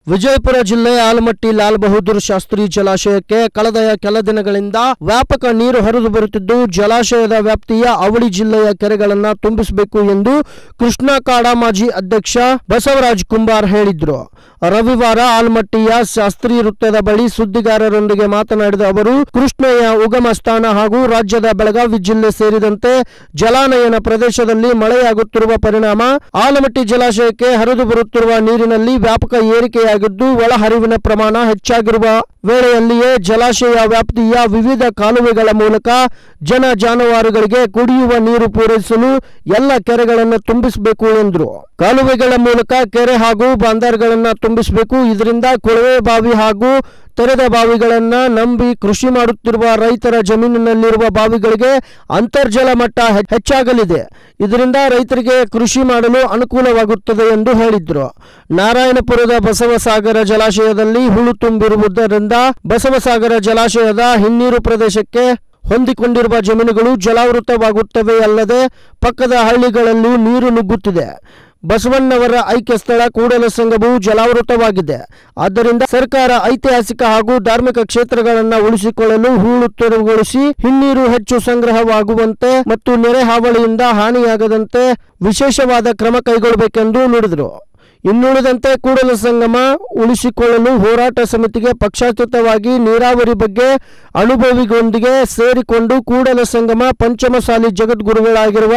ವಿಜಯಪುರ ಜಿಲ್ಲೆ ಆಲಮಟ್ಟಿ ಲಾಲ್ ಬಹದ್ದೂರ್ ಶಾಸ್ತ್ರಿ ಜಲಾಶಯಕ್ಕೆ ಕಳೆದ ಕೆಲ ದಿನಗಳಿಂದ ವ್ಯಾಪಕ ನೀರು ಹರಿದು ಬರುತ್ತಿದ್ದು ಜಲಾಶಯದ ವ್ಯಾಪ್ತಿಯ ಅವಳಿ ಜಿಲ್ಲೆಯ ಕೆರೆಗಳನ್ನ ತುಂಬಿಸಬೇಕು ಎಂದು ಕೃಷ್ಣಾ ಕಾಡ ಮಾಜಿ ಅಧ್ಯಕ್ಷ ಬಸವರಾಜ್ ಕುಂಬಾರ್ ಹೇಳಿದ್ರು ರವಿವಾರ ಆಲ್ಮಟ್ಟಿಯ ಶಾಸ್ತ್ರಿ ವೃತ್ತದ ಬಳಿ ಸುದ್ದಿಗಾರರೊಂದಿಗೆ ಮಾತನಾಡಿದ ಅವರು ಕೃಷ್ಣೆಯ ಉಗಮ ಸ್ಥಾನ ಹಾಗೂ ರಾಜ್ಯದ ಬೆಳಗಾವಿ ಜಿಲ್ಲೆ ಸೇರಿದಂತೆ ಜಲಾನಯನ ಪ್ರದೇಶದಲ್ಲಿ ಮಳೆಯಾಗುತ್ತಿರುವ ಪರಿಣಾಮ ಆಲಮಟ್ಟಿ ಜಲಾಶಯಕ್ಕೆ ಹರಿದು ಬರುತ್ತಿರುವ ನೀರಿನಲ್ಲಿ ವ್ಯಾಪಕ ಏರಿಕೆಯಾಗಿದ್ದು ಒಳಹರಿವಿನ ಪ್ರಮಾಣ ಹೆಚ್ಚಾಗಿರುವ ವೇಳೆಯಲ್ಲಿಯೇ ಜಲಾಶಯ ವ್ಯಾಪ್ತಿಯ ವಿವಿಧ ಕಾಲುವೆಗಳ ಮೂಲಕ ಜನ ಜಾನುವಾರುಗಳಿಗೆ ಕುಡಿಯುವ ನೀರು ಪೂರೈಸಲು ಎಲ್ಲ ಕೆರೆಗಳನ್ನು ತುಂಬಿಸಬೇಕು ಎಂದರು ಕಾಲುವೆಗಳ ಮೂಲಕ ಕೆರೆ ಹಾಗೂ ಬಾಂದರ್ಗಳನ್ನ ತುಂಬಿಸಬೇಕು ಇದರಿಂದ ಕೊಳವೆ ಬಾವಿ ಹಾಗೂ ತೆರೆದ ಬಾವಿಗಳನ್ನ ನಂಬಿ ಕೃಷಿ ಮಾಡುತ್ತಿರುವ ರೈತರ ಜಮೀನಿನಲ್ಲಿರುವ ಬಾವಿಗಳಿಗೆ ಅಂತರ್ಜಲ ಮಟ್ಟ ಹೆ- ಹೆಚ್ಚಾಗಲಿದೆ ಇದರಿಂದ ರೈತರಿಗೆ ಕೃಷಿ ಮಾಡಲು ಅನುಕೂಲವಾಗುತ್ತದೆ ಎಂದು ಹೇಳಿದ್ರು ನಾರಾಯಣಪುರದ ಬಸವಸಾಗರ ಜಲಾಶಯದಲ್ಲಿ ಹುಳು ತುಂಬಿರುವುದರಿಂದ ಬಸವಸಾಗರ ಜಲಾಶಯದ ಹಿನ್ನೀರು ಪ್ರದೇಶಕ್ಕೆ ಹೊಂದಿಕೊಂಡಿರುವ ಜಮೀನುಗಳು ಜಲಾವೃತವಾಗುತ್ತವೆ ಅಲ್ಲದೆ ಪಕ್ಕದ ಹಳ್ಳಿಗಳಲ್ಲೂ ನೀರು ನುಗ್ಗುತ್ತಿದೆ ಬಸವಣ್ಣವರ ಐಕ್ಯ ಸ್ಥಳ ಕೂಡಲ ಸಂಘವು ಜಲಾವೃತವಾಗಿದೆ ಆದ್ದರಿಂದ ಸರ್ಕಾರ ಐತಿಹಾಸಿಕ ಹಾಗೂ ಧಾರ್ಮಿಕ ಕ್ಷೇತ್ರಗಳನ್ನು ಉಳಿಸಿಕೊಳ್ಳಲು ಹೂಳು ತೆರವುಗೊಳಿಸಿ ಹಿನ್ನೀರು ಹೆಚ್ಚು ಸಂಗ್ರಹವಾಗುವಂತೆ ಮತ್ತು ನೆರೆ ಹಾವಳಿಯಿಂದ ಹಾನಿಯಾಗದಂತೆ ವಿಶೇಷವಾದ ಕ್ರಮ ಕೈಗೊಳ್ಳಬೇಕೆಂದು ನುಡಿದರು ಇನ್ನುಳಿದಂತೆ ಕೂಡಲ ಸಂಗಮ ಉಳಿಸಿಕೊಳ್ಳಲು ಹೋರಾಟ ಸಮಿತಿಗೆ ಪಕ್ಷಾತೀತವಾಗಿ ನೀರಾವರಿ ಬಗ್ಗೆ ಅನುಭವಿಗಳೊಂದಿಗೆ ಸೇರಿಕೊಂಡು ಕೂಡಲ ಸಂಗಮ ಪಂಚಮಸಾಲಿ ಜಗದ್ಗುರುಗಳಾಗಿರುವ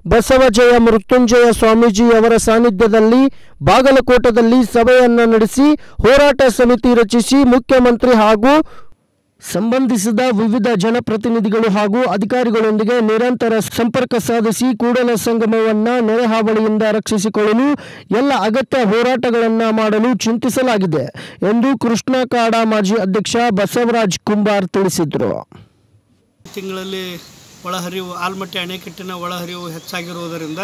ಬಸವಜಯ ಮೃತ್ಯುಂಜಯ ಸ್ವಾಮೀಜಿಯವರ ಸಾನ್ನಿಧ್ಯದಲ್ಲಿ ಬಾಗಲಕೋಟದಲ್ಲಿ ಸಭೆಯನ್ನ ನಡೆಸಿ ಹೋರಾಟ ಸಮಿತಿ ರಚಿಸಿ ಮುಖ್ಯಮಂತ್ರಿ ಹಾಗೂ ಸಂಬಂಧಿಸಿದ ವಿವಿಧ ಜನಪ್ರತಿನಿಧಿಗಳು ಹಾಗೂ ಅಧಿಕಾರಿಗಳೊಂದಿಗೆ ನಿರಂತರ ಸಂಪರ್ಕ ಸಾಧಿಸಿ ಕೂಡಲ ಸಂಗಮವನ್ನ ನೆರೆ ಹಾವಳಿಯಿಂದ ರಕ್ಷಿಸಿಕೊಳ್ಳಲು ಎಲ್ಲ ಅಗತ್ಯ ಹೋರಾಟಗಳನ್ನ ಮಾಡಲು ಚಿಂತಿಸಲಾಗಿದೆ ಎಂದು ಕೃಷ್ಣ ಕಾಡ ಮಾಜಿ ಅಧ್ಯಕ್ಷ ಬಸವರಾಜ್ ಕುಂಬಾರ್ ತಿಳಿಸಿದರು ತಿಂಗಳಲ್ಲಿ ಒಳಹರಿವು ಆಲ್ಮಟ್ಟಿ ಅಣೆಕಟ್ಟಿನ ಒಳಹರಿವು ಹೆಚ್ಚಾಗಿರುವುದರಿಂದ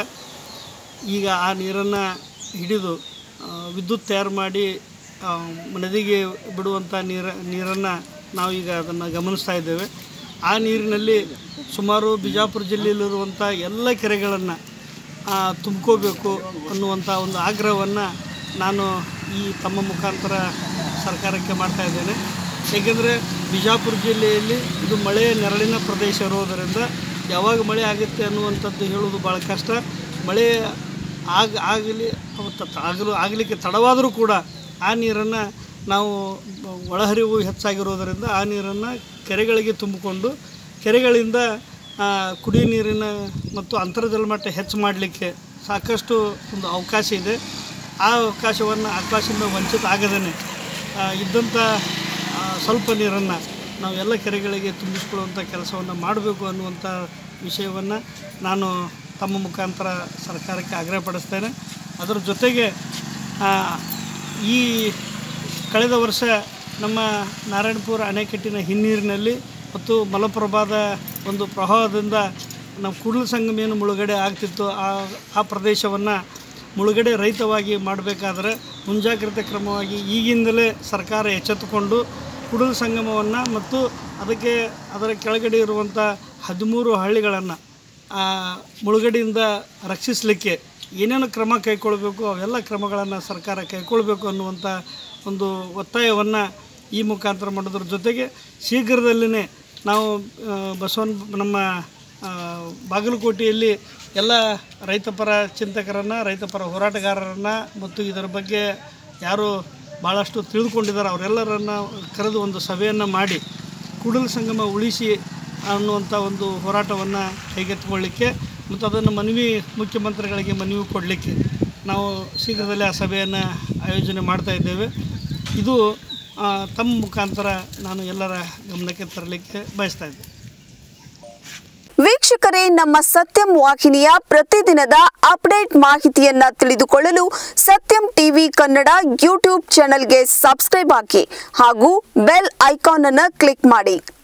ಈಗ ಆ ನೀರನ್ನು ಹಿಡಿದು ಆ, ವಿದ್ಯುತ್ ತಯಾರು ಮಾಡಿ ಆ, ನದಿಗೆ ಬಿಡುವಂಥ ನೀರ ನೀರನ್ನು ನಾವು ಈಗ ಅದನ್ನು ಗಮನಿಸ್ತಾ ಇದ್ದೇವೆ ಆ ನೀರಿನಲ್ಲಿ ಸುಮಾರು ಬಿಜಾಪುರ ಜಿಲ್ಲೆಯಲ್ಲಿರುವಂಥ ಎಲ್ಲ ಕೆರೆಗಳನ್ನು ತುಂಬ್ಕೋಬೇಕು ಅನ್ನುವಂಥ ಒಂದು ಆಗ್ರಹವನ್ನು ನಾನು ಈ ತಮ್ಮ ಮುಖಾಂತರ ಸರ್ಕಾರಕ್ಕೆ ಮಾಡ್ತಾ ಇದ್ದೇನೆ ಏಕೆಂದರೆ ಬಿಜಾಪುರ ಜಿಲ್ಲೆಯಲ್ಲಿ ಇದು ಮಳೆಯ ನೆರಳಿನ ಪ್ರದೇಶ ಇರೋದರಿಂದ ಯಾವಾಗ ಮಳೆ ಆಗುತ್ತೆ ಅನ್ನುವಂಥದ್ದು ಹೇಳೋದು ಭಾಳ ಕಷ್ಟ ಮಳೆ ಆಗ ಆಗಲಿ ಅವತ್ತು ಆಗಲು ಆಗಲಿಕ್ಕೆ ತಡವಾದರೂ ಕೂಡ ಆ ನೀರನ್ನು ನಾವು ಒಳಹರಿವು ಹೆಚ್ಚಾಗಿರೋದರಿಂದ ಆ ನೀರನ್ನು ಕೆರೆಗಳಿಗೆ ತುಂಬಿಕೊಂಡು ಕೆರೆಗಳಿಂದ ಆ, ಕುಡಿಯ ನೀರಿನ ಮತ್ತು ಅಂತರ್ಜಲ ಮಟ್ಟ ಹೆಚ್ಚು ಮಾಡಲಿಕ್ಕೆ ಸಾಕಷ್ಟು ಒಂದು ಅವಕಾಶ ಇದೆ ಆ ಅವಕಾಶವನ್ನು ಅವಕಾಶದಿಂದ ವಂಚಿತ ಆಗದೇ ಇದ್ದಂಥ ಆ, ಸ್ವಲ್ಪ ನೀರನ್ನು ನಾವು ಎಲ್ಲ ಕೆರೆಗಳಿಗೆ ತುಂಬಿಸಿಕೊಳ್ಳುವಂಥ ಕೆಲಸವನ್ನು ಮಾಡಬೇಕು ಅನ್ನುವಂಥ ವಿಷಯವನ್ನು ನಾನು ತಮ್ಮ ಮುಖಾಂತರ ಸರ್ಕಾರಕ್ಕೆ ಆಗ್ರಹಪಡಿಸ್ತೇನೆ ಅದರ ಜೊತೆಗೆ ಆ, ಈ ಕಳೆದ ವರ್ಷ ನಮ್ಮ ನಾರಾಯಣಪುರ ಅಣೆಕಟ್ಟಿನ ಹಿನ್ನೀರಿನಲ್ಲಿ ಮತ್ತು ಮಲಪ್ರಭಾದ ಒಂದು ಪ್ರವಾಹದಿಂದ ನಮ್ಮ ಕೂಡಲ ಸಂಗಮ ಏನು ಮುಳುಗಡೆ ಆಗ್ತಿತ್ತು ಆ ಆ ಪ್ರದೇಶವನ್ನು ಮುಳುಗಡೆ ರಹಿತವಾಗಿ ಮಾಡಬೇಕಾದ್ರೆ ಮುಂಜಾಗ್ರತೆ ಕ್ರಮವಾಗಿ ಈಗಿಂದಲೇ ಸರ್ಕಾರ ಎಚ್ಚೆತ್ತುಕೊಂಡು ಕೂಡಲ ಸಂಗಮವನ್ನು ಮತ್ತು ಅದಕ್ಕೆ ಅದರ ಕೆಳಗಡೆ ಇರುವಂಥ ಹದಿಮೂರು ಹಳ್ಳಿಗಳನ್ನು ಮುಳುಗಡೆಯಿಂದ ರಕ್ಷಿಸಲಿಕ್ಕೆ ಏನೇನು ಕ್ರಮ ಕೈಗೊಳ್ಳಬೇಕು ಅವೆಲ್ಲ ಕ್ರಮಗಳನ್ನು ಸರ್ಕಾರ ಕೈಗೊಳ್ಳಬೇಕು ಅನ್ನುವಂಥ ಒಂದು ಒತ್ತಾಯವನ್ನು ಈ ಮುಖಾಂತರ ಮಾಡೋದ್ರ ಜೊತೆಗೆ ಶೀಘ್ರದಲ್ಲೇ ನಾವು ಆ, ಬಸವನ್ ನಮ್ಮ ಆ, ಬಾಗಲಕೋಟೆಯಲ್ಲಿ ಎಲ್ಲ ರೈತಪರ ಚಿಂತಕರನ್ನು ರೈತಪರ ಹೋರಾಟಗಾರರನ್ನು ಮತ್ತು ಇದರ ಬಗ್ಗೆ ಯಾರು ಭಾಳಷ್ಟು ತಿಳಿದುಕೊಂಡಿದ್ದಾರೆ ಅವರೆಲ್ಲರನ್ನು ಕರೆದು ಒಂದು ಸಭೆಯನ್ನು ಮಾಡಿ ಕೂಡಲ ಸಂಗಮ ಉಳಿಸಿ ಅನ್ನುವಂಥ ಒಂದು ಹೋರಾಟವನ್ನು ಕೈಗೆತ್ತಿಕೊಳ್ಳಿಕ್ಕೆ ಮತ್ತು ಅದನ್ನು ಮನವಿ ಮುಖ್ಯಮಂತ್ರಿಗಳಿಗೆ ಮನವಿ ಕೊಡಲಿಕ್ಕೆ ನಾವು ಶೀಘ್ರದಲ್ಲೇ ಆ ಸಭೆಯನ್ನು ಆಯೋಜನೆ ಮಾಡ್ತಾ ಇದ್ದೇವೆ ಇದು ಆ, ತಮ್ಮ ಮುಖಾಂತರ ನಾನು ಎಲ್ಲರ ಗಮನಕ್ಕೆ ತರಲಿಕ್ಕೆ ಬಯಸ್ತಾ ಇದ್ದೇನೆ ವೀಕ್ಷಕರೇ ನಮ್ಮ ಸತ್ಯಂ ವಾಹಿನಿಯ ಪ್ರತಿದಿನದ ಅಪ್ಡೇಟ್ ಮಾಹಿತಿಯನ್ನ ತಿಳಿದುಕೊಳ್ಳಲು ಸತ್ಯಂ ಟಿವಿ ಕನ್ನಡ ಯೂಟ್ಯೂಬ್ ಚಾನೆಲ್ಗೆ ಸಬ್ಸ್ಕ್ರೈಬ್ ಹಾಕಿ ಹಾಗೂ ಬೆಲ್ ಐಕಾನ್ ಅನ್ನು ಕ್ಲಿಕ್ ಮಾಡಿ